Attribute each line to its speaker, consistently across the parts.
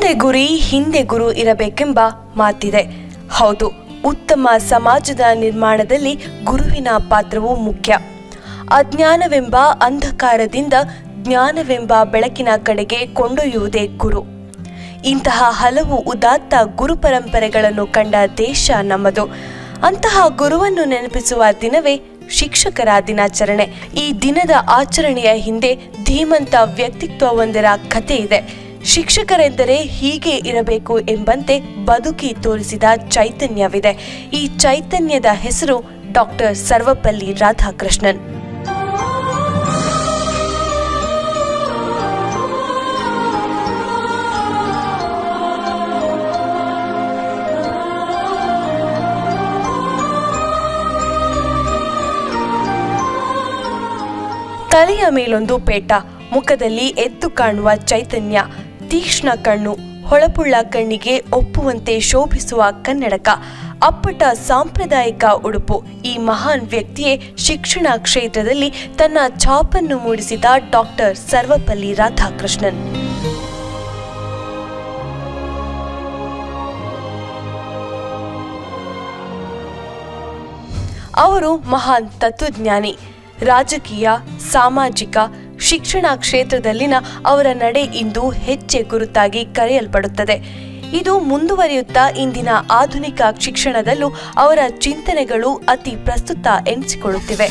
Speaker 1: ಮುಂದೆ ಗುರಿ ಹಿಂದೆ ಗುರು ಇರಬೇಕೆಂಬ ಮಾತಿದೆ ಹೌದು ಉತ್ತಮ ಸಮಾಜದ ನಿರ್ಮಾಣದಲ್ಲಿ ಗುರುವಿನ ಪಾತ್ರವು ಮುಖ್ಯ ಅಜ್ಞಾನವೆಂಬ ಅಂಧಕಾರದಿಂದ ಜ್ಞಾನವೆಂಬ ಬೆಳಕಿನ ಕಡೆಗೆ ಕೊಂಡೊಯ್ಯುವುದೇ ಗುರು ಇಂತಹ ಹಲವು ಉದಾತ್ತ ಗುರು ಪರಂಪರೆಗಳನ್ನು ಕಂಡ ದೇಶ ನಮ್ಮದು ಅಂತಹ ಗುರುವನ್ನು ನೆನಪಿಸುವ ದಿನವೇ ಶಿಕ್ಷಕರ ದಿನಾಚರಣೆ ಈ ದಿನದ ಆಚರಣೆಯ ಹಿಂದೆ ಧೀಮಂತ ವ್ಯಕ್ತಿತ್ವವೊಂದರ ಕಥೆ ಇದೆ ಶಿಕ್ಷಕರೆಂದರೆ ಹೀಗೆ ಇರಬೇಕು ಎಂಬಂತೆ ಬದುಕಿ ತೋರಿಸಿದ ಚೈತನ್ಯವಿದೆ ಈ ಚೈತನ್ಯದ ಹೆಸರು ಡಾಕ್ಟರ್ ಸರ್ವಪಲ್ಲಿ ರಾಧಾಕೃಷ್ಣನ್ ತಲೆಯ ಮೇಲೊಂದು ಪೇಟ ಮುಖದಲ್ಲಿ ಎದ್ದು ಕಾಣುವ ಚೈತನ್ಯ ತೀಕ್ಷ್ಣ ಕಣ್ಣು ಹೊಳಪುಳ್ಳ ಕಣ್ಣಿಗೆ ಒಪ್ಪುವಂತೆ ಶೋಭಿಸುವ ಕನ್ನಡಕ ಅಪ್ಪಟ ಸಾಂಪ್ರದಾಯಿಕ ಉಡುಪು ಈ ಮಹಾನ್ ವ್ಯಕ್ತಿಯೇ ಶಿಕ್ಷಣ ಕ್ಷೇತ್ರದಲ್ಲಿ ತನ್ನ ಛಾಪನ್ನು ಮೂಡಿಸಿದ ಡಾಕ್ಟರ್ ಸರ್ವಪಲ್ಲಿ ರಾಧಾಕೃಷ್ಣನ್ ಅವರು ಮಹಾನ್ ತತ್ವಜ್ಞಾನಿ ರಾಜಕೀಯ ಸಾಮಾಜಿಕ ಶಿಕ್ಷಣ ಕ್ಷೇತ್ರದಲ್ಲಿನ ಅವರ ನಡೆ ಇಂದು ಹೆಜ್ಜೆ ಗುರುತಾಗಿ ಕರೆಯಲ್ಪಡುತ್ತದೆ ಇದು ಮುಂದುವರಿಯುತ್ತಾ ಇಂದಿನ ಆಧುನಿಕ ಶಿಕ್ಷಣದಲ್ಲೂ ಅವರ ಚಿಂತನೆಗಳು ಅತಿ ಪ್ರಸ್ತುತ ಎನಿಸಿಕೊಳ್ಳುತ್ತಿವೆ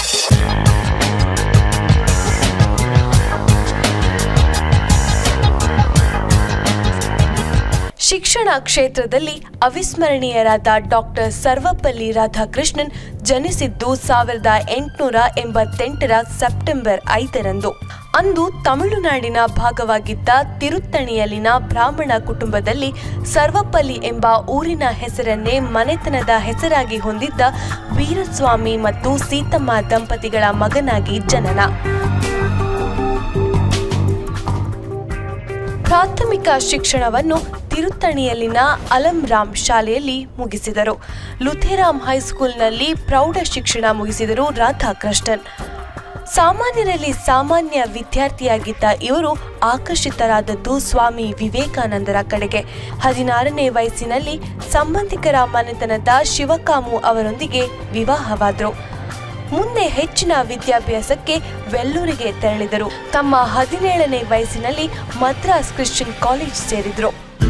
Speaker 1: ಶಿಕ್ಷಣ ಕ್ಷೇತ್ರದಲ್ಲಿ ಅವಿಸ್ಮರಣೀಯರಾದ ಡಾಕ್ಟರ್ ಸರ್ವಪಲ್ಲಿ ರಾಧಾಕೃಷ್ಣನ್ ಜನಿಸಿದ್ದು ಸಾವಿರದ ಎಂಟುನೂರ ಎಂಬತ್ತೆಂಟರ ಸೆಪ್ಟೆಂಬರ್ ಐದರಂದು ಅಂದು ತಮಿಳುನಾಡಿನ ಭಾಗವಾಗಿದ್ದ ತಿರುತ್ತಣಿಯಲ್ಲಿನ ಬ್ರಾಹ್ಮಣ ಕುಟುಂಬದಲ್ಲಿ ಸರ್ವಪಲ್ಲಿ ಎಂಬ ಊರಿನ ಹೆಸರನ್ನೇ ಮನೆತನದ ಹೆಸರಾಗಿ ಹೊಂದಿದ್ದ ವೀರಸ್ವಾಮಿ ಮತ್ತು ಸೀತಮ್ಮ ದಂಪತಿಗಳ ಮಗನಾಗಿ ಜನನ ಪ್ರಾಥಮಿಕ ಶಿಕ್ಷಣವನ್ನು ತಿರುತ್ತಣಿಯಲ್ಲಿನ ಅಲಂರಾಮ್ ಶಾಲೆಯಲ್ಲಿ ಮುಗಿಸಿದರು ಲುಥೇರಾಮ್ ಹೈಸ್ಕೂಲ್ನಲ್ಲಿ ಪ್ರೌಢ ಶಿಕ್ಷಣ ಮುಗಿಸಿದರು ರಾಧಾಕೃಷ್ಣನ್ ಸಾಮಾನ್ಯರಲ್ಲಿ ಸಾಮಾನ್ಯ ವಿದ್ಯಾರ್ಥಿಯಾಗಿದ್ದ ಇವರು ಆಕರ್ಷಿತರಾದದ್ದು ಸ್ವಾಮಿ ವಿವೇಕಾನಂದರ ಕಡೆಗೆ ಹದಿನಾರನೇ ವಯಸ್ಸಿನಲ್ಲಿ ಸಂಬಂಧಿಕರ ಮನೆತನದ ಶಿವಕಾಮು ಅವರೊಂದಿಗೆ ವಿವಾಹವಾದರು ಮುಂದೆ ಹೆಚ್ಚಿನ ವಿದ್ಯಾಭ್ಯಾಸಕ್ಕೆ ವೆಲ್ಲೂರಿಗೆ ತೆರಳಿದರು ತಮ್ಮ ಹದಿನೇಳನೇ ವಯಸ್ಸಿನಲ್ಲಿ ಮದ್ರಾಸ್ ಕ್ರಿಶ್ಚಿಯನ್ ಕಾಲೇಜ್ ಸೇರಿದರು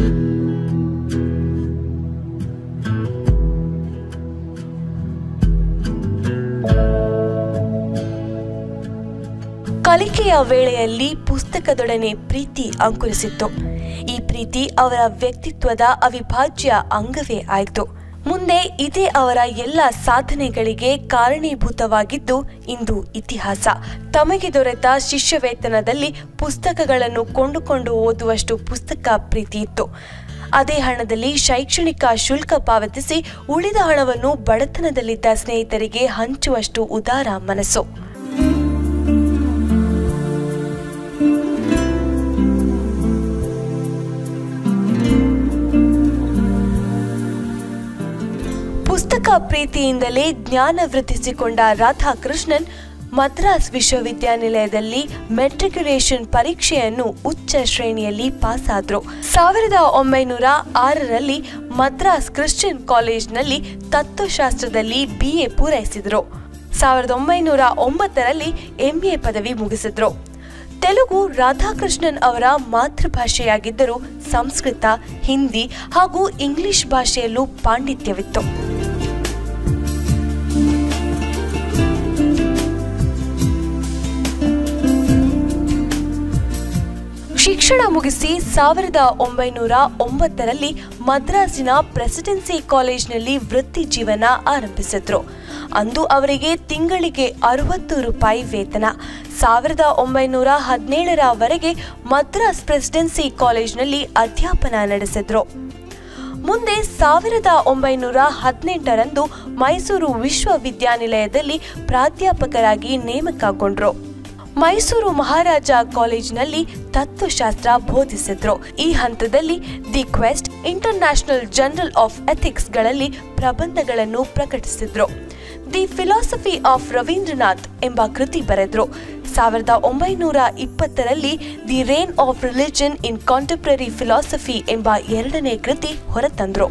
Speaker 1: ಕಲಿಕೆಯ ವೇಳೆಯಲ್ಲಿ ಪುಸ್ತಕದೊಡನೆ ಪ್ರೀತಿ ಅಂಕುರಿಸಿತ್ತು ಈ ಪ್ರೀತಿ ಅವರ ವ್ಯಕ್ತಿತ್ವದ ಅವಿಭಾಜ್ಯ ಅಂಗವೇ ಆಯಿತು ಮುಂದೆ ಇದೇ ಅವರ ಎಲ್ಲ ಸಾಧನೆಗಳಿಗೆ ಕಾರಣೀಭೂತವಾಗಿದ್ದು ಇಂದು ಇತಿಹಾಸ ತಮಗೆ ದೊರೆತ ಶಿಷ್ಯ ವೇತನದಲ್ಲಿ ಪುಸ್ತಕಗಳನ್ನು ಕೊಂಡುಕೊಂಡು ಓದುವಷ್ಟು ಪುಸ್ತಕ ಪ್ರೀತಿ ಇತ್ತು ಅದೇ ಹಣದಲ್ಲಿ ಶೈಕ್ಷಣಿಕ ಶುಲ್ಕ ಪಾವತಿಸಿ ಉಳಿದ ಹಣವನ್ನು ಬಡತನದಲ್ಲಿದ್ದ ಸ್ನೇಹಿತರಿಗೆ ಹಂಚುವಷ್ಟು ಉದಾರ ಮನಸ್ಸು ಪುಸ್ತಕ ಪ್ರೀತಿಯಿಂದಲೇ ಜ್ಞಾನ ವೃದ್ಧಿಸಿಕೊಂಡ ರಾಧಾಕೃಷ್ಣನ್ ಮದ್ರಾಸ್ ವಿಶ್ವವಿದ್ಯಾನಿಲಯದಲ್ಲಿ ಮೆಟ್ರಿಕ್ಯುಲೇಷನ್ ಪರೀಕ್ಷೆಯನ್ನು ಉಚ್ಚ ಶ್ರೇಣಿಯಲ್ಲಿ ಪಾಸ್ ಆದ್ರು ಸಾವಿರದ ಒಂಬೈನೂರ ಆರರಲ್ಲಿ ಮದ್ರಾಸ್ ಕ್ರಿಶ್ಚಿಯನ್ ಕಾಲೇಜ್ನಲ್ಲಿ ತತ್ವಶಾಸ್ತ್ರದಲ್ಲಿ ಬಿ ಎ ಪೂರೈಸಿದರು ಸಾವಿರದ ಒಂಬೈನೂರ ಒಂಬತ್ತರಲ್ಲಿ ಎಂಎ ಪದವಿ ಮುಗಿಸಿದ್ರು ತೆಲುಗು ರಾಧಾಕೃಷ್ಣನ್ ಅವರ ಮಾತೃಭಾಷೆಯಾಗಿದ್ದರೂ ಸಂಸ್ಕೃತ ಹಿಂದಿ ಹಾಗೂ ಇಂಗ್ಲಿಷ್ ಭಾಷೆಯಲ್ಲೂ ಪಾಂಡಿತ್ಯವಿತ್ತು ಶಿಕ್ಷಣ ಮುಗಿಸಿ ಸಾವಿರದ ಒಂಬೈನೂರ ಒಂಬತ್ತರಲ್ಲಿ ಮದ್ರಾಸಿನ ಪ್ರೆಸಿಡೆನ್ಸಿ ಕಾಲೇಜ್ನಲ್ಲಿ ವೃತ್ತಿ ಜೀವನ ಆರಂಭಿಸಿದ್ರು ಅಂದು ಅವರಿಗೆ ತಿಂಗಳಿಗೆ ಅರವತ್ತು ರೂಪಾಯಿ ವೇತನ ಸಾವಿರದ ಒಂಬೈನೂರ ಹದಿನೇಳರವರೆಗೆ ಮದ್ರಾಸ್ ಪ್ರೆಸಿಡೆನ್ಸಿ ಕಾಲೇಜ್ನಲ್ಲಿ ಅಧ್ಯಾಪನ ನಡೆಸಿದ್ರು ಮುಂದೆ ಸಾವಿರದ ಒಂಬೈನೂರ ಹದಿನೆಂಟರಂದು ಮೈಸೂರು ವಿಶ್ವವಿದ್ಯಾನಿಲಯದಲ್ಲಿ ಪ್ರಾಧ್ಯಾಪಕರಾಗಿ ನೇಮಕಗೊಂಡ್ರು ಮೈಸೂರು ಮಹಾರಾಜ ಕಾಲೇಜಿನಲ್ಲಿ ತತ್ವಶಾಸ್ತ್ರ ಬೋಧಿಸಿದ್ರು ಈ ಹಂತದಲ್ಲಿ the quest international journal ಆಫ್ ಎಥಿಕ್ಸ್ಗಳಲ್ಲಿ ಪ್ರಬಂಧಗಳನ್ನು ಪ್ರಕಟಿಸಿದ್ರು ದಿ ಫಿಲಾಸಫಿ ಆಫ್ ರವೀಂದ್ರನಾಥ್ ಎಂಬ ಕೃತಿ ಬರೆದ್ರು ಸಾವಿರದ ಒಂಬೈನೂರ ಇಪ್ಪತ್ತರಲ್ಲಿ the reign of religion in contemporary philosophy ಎಂಬ ಎರಡನೇ ಕೃತಿ ಹೊರತಂದ್ರು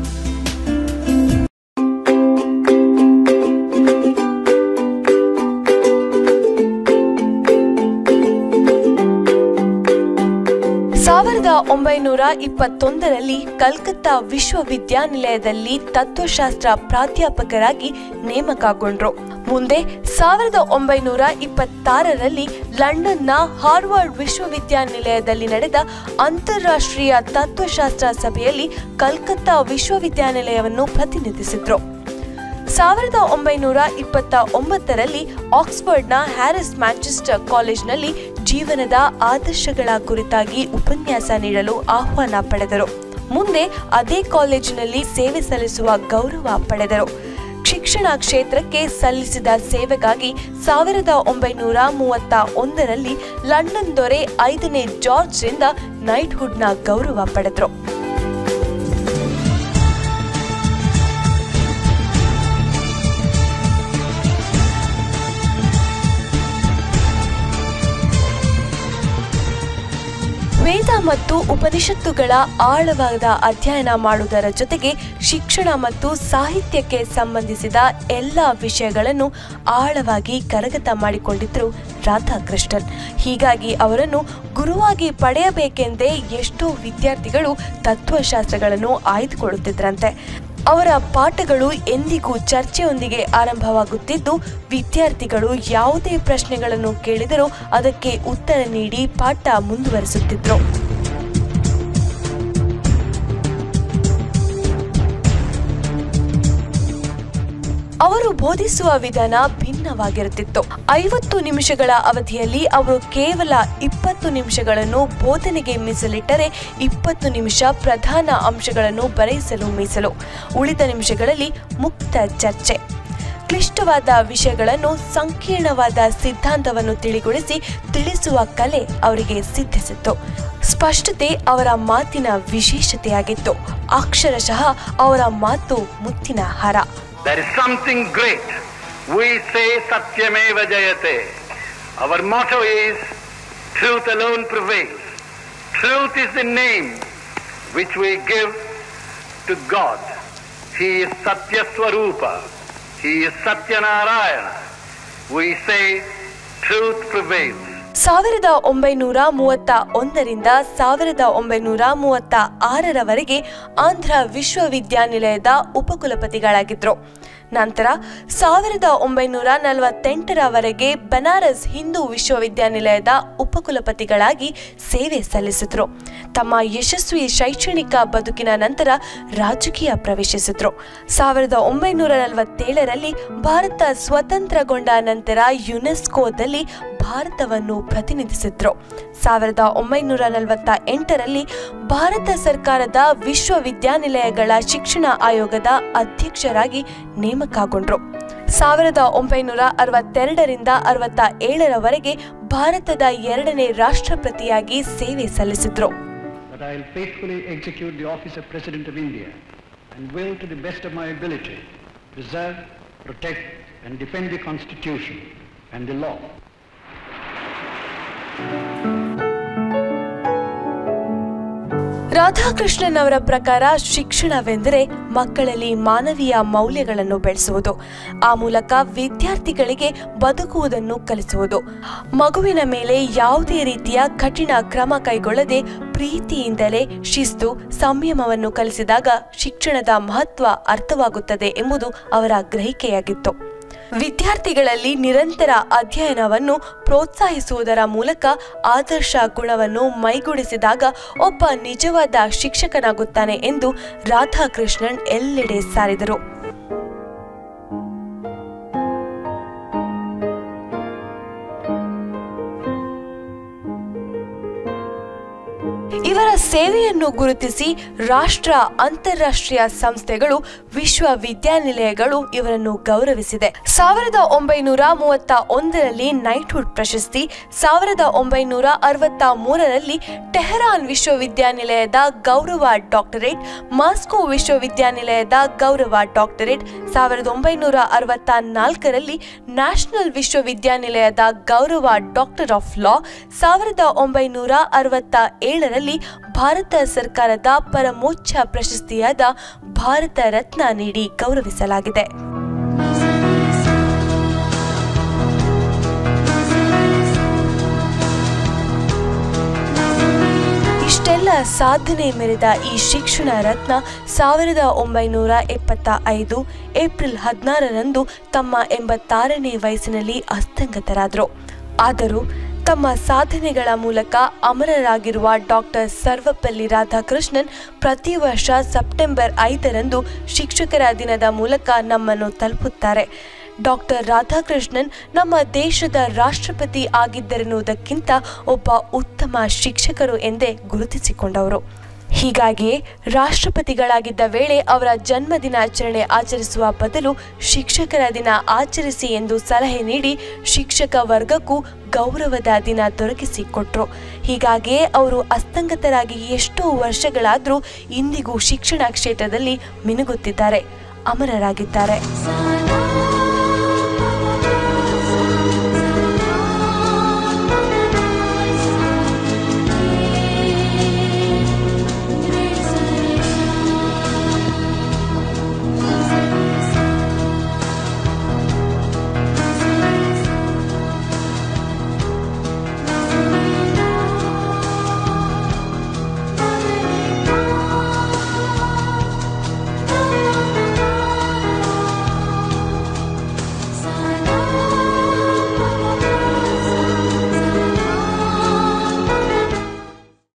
Speaker 1: ಸಾವಿರದ ಒಂಬೈನೂರ ಇಪ್ಪತ್ತೊಂದರಲ್ಲಿ ಕಲ್ಕತ್ತಾ ವಿಶ್ವವಿದ್ಯಾನಿಲಯದಲ್ಲಿ ತತ್ವಶಾಸ್ತ್ರ ಪ್ರಾಧ್ಯಾಪಕರಾಗಿ ನೇಮಕಗೊಂಡ್ರು ಮುಂದೆ ಸಾವಿರದ ಒಂಬೈನೂರ ಇಪ್ಪತ್ತಾರರಲ್ಲಿ ಲಂಡನ್ನ ಹಾರ್ವರ್ಡ್ ವಿಶ್ವವಿದ್ಯಾನಿಲಯದಲ್ಲಿ ನಡೆದ ಅಂತಾರಾಷ್ಟ್ರೀಯ ತತ್ವಶಾಸ್ತ್ರ ಸಭೆಯಲ್ಲಿ ಕಲ್ಕತ್ತಾ ವಿಶ್ವವಿದ್ಯಾನಿಲಯವನ್ನು ಪ್ರತಿನಿಧಿಸಿದ್ರು ಸಾವಿರದ ಒಂಬೈನೂರ ಇಪ್ಪತ್ತ ಒಂಬತ್ತರಲ್ಲಿ ಆಕ್ಸ್ಫರ್ಡ್ನ ಹ್ಯಾರಿಸ್ ಮ್ಯಾಂಚೆಸ್ಟರ್ ಕಾಲೇಜ್ನಲ್ಲಿ ಜೀವನದ ಆದರ್ಶಗಳ ಕುರಿತಾಗಿ ಉಪನ್ಯಾಸ ನೀಡಲು ಆಹ್ವಾನ ಪಡೆದರು ಮುಂದೆ ಅದೇ ಕಾಲೇಜಿನಲ್ಲಿ ಸೇವೆ ಸಲ್ಲಿಸುವ ಗೌರವ ಪಡೆದರು ಶಿಕ್ಷಣ ಕ್ಷೇತ್ರಕ್ಕೆ ಸಲ್ಲಿಸಿದ ಸೇವೆಗಾಗಿ ಸಾವಿರದ ಒಂಬೈನೂರ ಮೂವತ್ತ ಒಂದರಲ್ಲಿ ಲಂಡನ್ ದೊರೆ ಐದನೇ ಜಾರ್ಜ್ರಿಂದ ನೈಟ್ಹುಡ್ನ ಗೌರವ ಪಡೆದರು ವೇದ ಮತ್ತು ಉಪನಿಷತ್ತುಗಳ ಆಳವಾದ ಅಧ್ಯಯನ ಮಾಡುವುದರ ಜೊತೆಗೆ ಶಿಕ್ಷಣ ಮತ್ತು ಸಾಹಿತ್ಯಕ್ಕೆ ಸಂಬಂಧಿಸಿದ ಎಲ್ಲ ವಿಷಯಗಳನ್ನು ಆಳವಾಗಿ ಕರಗತ ಮಾಡಿಕೊಂಡಿದ್ದರು ರಾಧಾಕೃಷ್ಣನ್ ಹೀಗಾಗಿ ಅವರನ್ನು ಗುರುವಾಗಿ ಪಡೆಯಬೇಕೆಂದೇ ಎಷ್ಟೋ ವಿದ್ಯಾರ್ಥಿಗಳು ತತ್ವಶಾಸ್ತ್ರಗಳನ್ನು ಆಯ್ದುಕೊಳ್ಳುತ್ತಿದ್ದರಂತೆ ಅವರ ಪಾಠಗಳು ಎಂದಿಗೂ ಚರ್ಚೆಯೊಂದಿಗೆ ಆರಂಭವಾಗುತ್ತಿದ್ದು ವಿದ್ಯಾರ್ಥಿಗಳು ಯಾವುದೇ ಪ್ರಶ್ನೆಗಳನ್ನು ಕೇಳಿದರೂ ಅದಕ್ಕೆ ಉತ್ತರ ನೀಡಿ ಪಾಠ ಮುಂದುವರಿಸುತ್ತಿದ್ರು ಅವರು ಬೋಧಿಸುವ ವಿಧಾನ ಭಿನ್ನವಾಗಿರುತ್ತಿತ್ತು ಐವತ್ತು ನಿಮಿಷಗಳ ಅವಧಿಯಲ್ಲಿ ಅವರು ಕೇವಲ ಇಪ್ಪತ್ತು ನಿಮಿಷಗಳನ್ನು ಬೋಧನೆಗೆ ಮೀಸಲಿಟ್ಟರೆ ಇಪ್ಪತ್ತು ನಿಮಿಷ ಪ್ರಧಾನ ಅಂಶಗಳನ್ನು ಬರೆಯಿಸಲು ಮೀಸಲು ಉಳಿದ ನಿಮಿಷಗಳಲ್ಲಿ ಮುಕ್ತ ಚರ್ಚೆ ಕ್ಲಿಷ್ಟವಾದ ವಿಷಯಗಳನ್ನು ಸಂಕೀರ್ಣವಾದ ಸಿದ್ಧಾಂತವನ್ನು ತಿಳಿಗೊಳಿಸಿ ತಿಳಿಸುವ ಕಲೆ ಅವರಿಗೆ ಸಿದ್ಧಿಸಿತ್ತು ಸ್ಪಷ್ಟತೆ ಅವರ ಮಾತಿನ ವಿಶೇಷತೆಯಾಗಿತ್ತು ಅಕ್ಷರಶಃ ಅವರ ಮಾತು ಮುತ್ತಿನ ಹಾರ
Speaker 2: There is something great. We say Satyameva Jayate. Our motto is truth alone prevails. Truth is the name which we give to God. He is Satya Swarupa. He is Satyanarayana. We say truth prevails.
Speaker 1: ಸಾವಿರದ ಒಂಬೈನೂರ ಮೂವತ್ತ ಒಂದರಿಂದ ಸಾವಿರದ ಒಂಬೈನೂರ ಮೂವತ್ತ ಆರರವರೆಗೆ ಆಂಧ್ರ ವಿಶ್ವವಿದ್ಯಾನಿಲಯದ ಉಪಕುಲಪತಿಗಳಾಗಿದ್ದರು ನಂತರ ಸಾವಿರದ ಒಂಬೈನೂರ ನಲವತ್ತೆಂಟರವರೆಗೆ ಬನಾರಸ್ ಹಿಂದೂ ವಿಶ್ವವಿದ್ಯಾನಿಲಯದ ಉಪಕುಲಪತಿಗಳಾಗಿ ಸೇವೆ ಸಲ್ಲಿಸಿದ್ರು ತಮ್ಮ ಯಶಸ್ವಿ ಶೈಕ್ಷಣಿಕ ಬದುಕಿನ ನಂತರ ರಾಜಕೀಯ ಪ್ರವೇಶಿಸಿದ್ರು ಸಾವಿರದ ಒಂಬೈನೂರ ನಲವತ್ತೇಳರಲ್ಲಿ ಭಾರತ ಸ್ವತಂತ್ರಗೊಂಡ ನಂತರ ಯುನೆಸ್ಕೋದಲ್ಲಿ ಭಾರತವನ್ನು ಪ್ರತಿನಿಧಿಸಿದ್ರು ಸಾವಿರದ ಒಂಬೈನೂರ ನಲವತ್ತ ಎಂಟರಲ್ಲಿ ಭಾರತ ಸರ್ಕಾರದ ವಿಶ್ವವಿದ್ಯಾನಿಲಯಗಳ ಶಿಕ್ಷಣ ಆಯೋಗದ ಅಧ್ಯಕ್ಷರಾಗಿ ನೇಮಕಗೊಂಡ್ರು ಸಾವಿರದ ಒಂಬೈನೂರ ಅರವತ್ತೆರಡರಿಂದ ಅರವತ್ತ ಏಳರವರೆಗೆ ಭಾರತದ ಎರಡನೇ ರಾಷ್ಟ್ರಪತಿಯಾಗಿ ಸೇವೆ ಸಲ್ಲಿಸಿದ್ರು
Speaker 3: that I will faithfully execute the office of President of India and will, to the best of my ability, preserve, protect, and defend the Constitution and the law.
Speaker 1: Radhakrishnan ಅವರ ಪ್ರಕಾರ ಶಿಕ್ಷಣವೆಂದರೆ ಮಕ್ಕಳಲ್ಲಿ ಮಾನವೀಯ ಮೌಲ್ಯಗಳನ್ನು ಬೆಳೆಸುವುದು ಆ ಮೂಲಕ ವಿದ್ಯಾರ್ಥಿಗಳಿಗೆ ಬದುಕುವುದನ್ನು ಕಲಿಸುವುದು ಮಗುವಿನ ಮೇಲೆ ಯಾವುದೇ ರೀತಿಯ ಕಠಿಣ ಕ್ರಮ ಕೈಗೊಳ್ಳದೆ ಪ್ರೀತಿಯಿಂದಲೇ ಶಿಸ್ತು ಸಂಯಮವನ್ನು ಕಲಿಸಿದಾಗ ಶಿಕ್ಷಣದ ಮಹತ್ವ ಅರ್ಥವಾಗುತ್ತದೆ ಎಂಬುದು ಅವರ ಗ್ರಹಿಕೆಯಾಗಿತ್ತು ವಿದ್ಯಾರ್ಥಿಗಳಲ್ಲಿ ನಿರಂತರ ಅಧ್ಯಯನವನ್ನು ಪ್ರೋತ್ಸಾಹಿಸುವುದರ ಮೂಲಕ ಆದರ್ಶ ಗುಣವನ್ನು ಮೈಗೂಡಿಸಿದಾಗ ಒಬ್ಬ ನಿಜವಾದ ಶಿಕ್ಷಕನಾಗುತ್ತಾನೆ ಎಂದು ರಾಧಾಕೃಷ್ಣನ್ ಎಲ್ಲೆಡೆ ಸಾರಿದರು ಇವರ ಸೇವೆಯನ್ನು ಗುರುತಿಸಿ ರಾಷ್ಟ್ರ ಅಂತಾರಾಷ್ಟ್ರೀಯ ಸಂಸ್ಥೆಗಳು ವಿಶ್ವವಿದ್ಯಾನಿಲಯಗಳು ಇವರನ್ನು ಗೌರವಿಸಿದೆ ಸಾವಿರದ ಒಂಬೈನೂರ ಮೂವತ್ತ ಒಂದರಲ್ಲಿ ನೈಟ್ಹುಡ್ ಪ್ರಶಸ್ತಿ ಸಾವಿರದ ಒಂಬೈನೂರ ಅರವತ್ತ ಮೂರರಲ್ಲಿ ಟೆಹರಾನ್ ವಿಶ್ವವಿದ್ಯಾನಿಲಯದ ಗೌರವ ಡಾಕ್ಟರೇಟ್ ಮಾಸ್ಕೋ ವಿಶ್ವವಿದ್ಯಾನಿಲಯದ ಗೌರವ ಡಾಕ್ಟರೇಟ್ ಸಾವಿರದ ಒಂಬೈನೂರ ಅರವತ್ತ ನಾಲ್ಕರಲ್ಲಿ ನ್ಯಾಷನಲ್ ವಿಶ್ವವಿದ್ಯಾನಿಲಯದ ಗೌರವ ಡಾಕ್ಟರ್ ಆಫ್ ಲಾ ಸಾವಿರದ ಒಂಬೈನೂರ ಅರವತ್ತ ಏಳರಲ್ಲಿ ಭಾರತ ಸರ್ಕಾರದ ಪರಮೋಚ್ಚ ಪ್ರಶಸ್ತಿಯಾದ ಭಾರತ ರತ್ನ ನೀಡಿ ಗೌರವಿಸಲಾಗಿದೆ ಇಷ್ಟೆಲ್ಲ ಸಾಧನೆ ಮೆರೆದ ಈ ಶಿಕ್ಷಣ ರತ್ನ ಸಾವಿರದ ಒಂಬೈನೂರ ಎಪ್ಪತ್ತ ಐದು ಏಪ್ರಿಲ್ ಹದಿನಾರರಂದು ತಮ್ಮ ಎಂಬತ್ತಾರನೇ ವಯಸ್ಸಿನಲ್ಲಿ ಅಸ್ತಂಗತರಾದರು ಆದರೂ ತಮ್ಮ ಸಾಧನೆಗಳ ಮೂಲಕ ಅಮರರಾಗಿರುವ ಡಾಕ್ಟರ್ ಸರ್ವಪಲ್ಲಿ ರಾಧಾಕೃಷ್ಣನ್ ಪ್ರತಿ ವರ್ಷ ಸೆಪ್ಟೆಂಬರ್ ಐದರಂದು ಶಿಕ್ಷಕರ ದಿನದ ಮೂಲಕ ನಮ್ಮನ್ನು ತಲುಪುತ್ತಾರೆ ಡಾಕ್ಟರ್ ರಾಧಾಕೃಷ್ಣನ್ ನಮ್ಮ ದೇಶದ ರಾಷ್ಟ್ರಪತಿ ಆಗಿದ್ದರೆನ್ನುವುದಕ್ಕಿಂತ ಒಬ್ಬ ಉತ್ತಮ ಶಿಕ್ಷಕರು ಎಂದೇ ಗುರುತಿಸಿಕೊಂಡವರು ಹೀಗಾಗಿಯೇ ರಾಷ್ಟ್ರಪತಿಗಳಾಗಿದ್ದ ವೇಳೆ ಅವರ ಜನ್ಮ ದಿನಾಚರಣೆ ಆಚರಿಸುವ ಬದಲು ಶಿಕ್ಷಕರ ದಿನ ಆಚರಿಸಿ ಎಂದು ಸಲಹೆ ನೀಡಿ ಶಿಕ್ಷಕ ವರ್ಗಕ್ಕೂ ಗೌರವದ ದಿನ ದೊರಕಿಸಿಕೊಟ್ರು ಹೀಗಾಗಿಯೇ ಅವರು ಅಸ್ತಂಗತರಾಗಿ ಎಷ್ಟೋ ವರ್ಷಗಳಾದರೂ ಇಂದಿಗೂ ಶಿಕ್ಷಣ ಕ್ಷೇತ್ರದಲ್ಲಿ ಮಿನುಗುತ್ತಿದ್ದಾರೆ ಅಮರರಾಗಿದ್ದಾರೆ